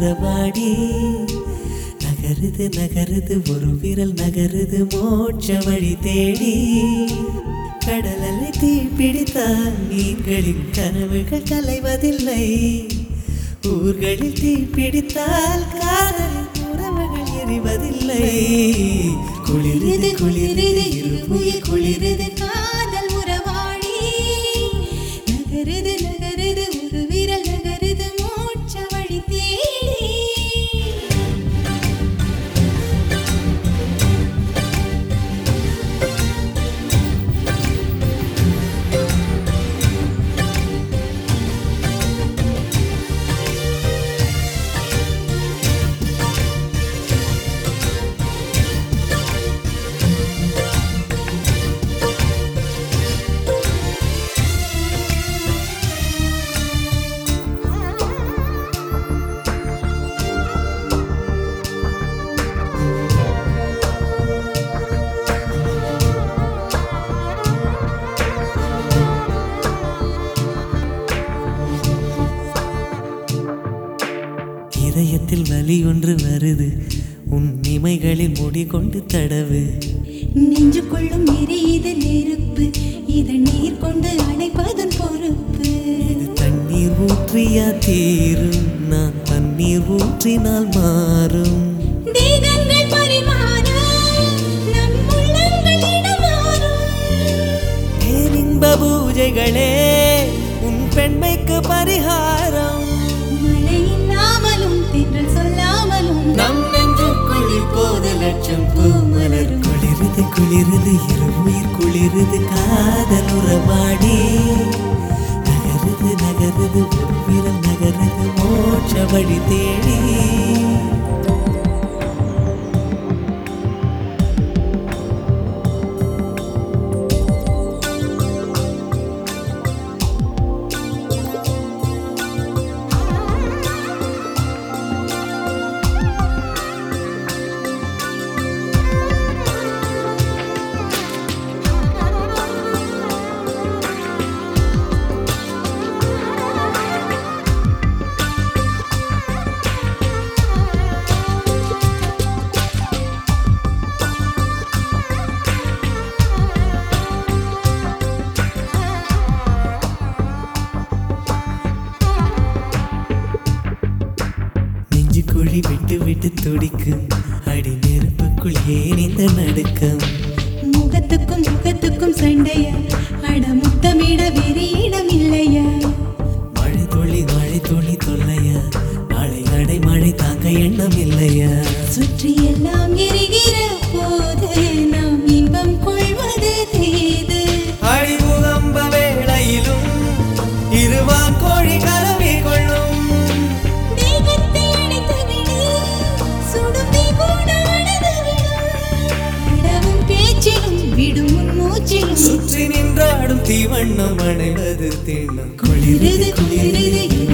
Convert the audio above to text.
உறவாடி நகருது நகருது ஒரு விரல் நகருது மோட்ச வழி தேடி கடலலை தீ பிடித்தால் நீர்களின் கனவுகள் கலைவதில்லை ஊர்களில் தீ பிடித்தால் காதலின் உறவுகள் எரிவதில்லை குளிருது குளிருது இருபுயிர் குளிருது காதல் உறவாடி நகருது நகருது ஒரு விரல் நகருது மோட்ச வழி தேடி இதயத்தில் வலி ஒன்று வருது உன் இமைகளில் முடி கொண்டு தடவு நெஞ்சுக்குள்ளும் எரியுது நெருப்பு இதை நீர் கொண்டு அணைப்பதன் பொறுப்பு இது தண்ணீர் ஊற்றியா தீரும் நான் தண்ணீர் ஊற்றினால் மாறும் தேகங்கள் பரிமாற நம் உள்ளங்கள் இடமாறும் பேரின்ப பூஜைகளே உன் பெண்மைக்கு பரிகாரம் மழை இல்லாமலும் தென்றல் சொல்லாமலும் நம் நெஞ்சுக்குள் இப்போது லட்சம் பூ மலரும் குளிருது குளிருது இருவுயிர் குளிருது காதல் உறவாடி நகருது நகருது ஒரு விரல் நகருது மோட்ச வழி தேடி நெஞ்சு குழி விட்டு விட்டு துடிக்கும் அடி நெருப்புக்குள் ஏன் இந்த நடுக்கம் முகத்துக்கும் முகத்துக்கும் சண்டையா அட முத்தமிட வேறு இடம் இல்லையா மழை துளி மழை துளி தொல்லையா நாளை அடை மழை தாங்க எண்ணம் இல்லையா சுற்றி எல்லாம் எரிகிற போது நாம் இன்பம் கொள்வது தேது அழிமுகம்ப வேளையிலும் இருவான் கோழி கலவி கொள்ளும் தேகத்தை அணைத்து விடு சுடும் தீ கூட அணைத்து விடும் விடவும் பேச்சிலும் விடும் உன் மூச்சிலும் சுற்றி நின்றாடும் தீவண்ணம் அணைவது திண்ணம் குளிருது குளிருது குளிருது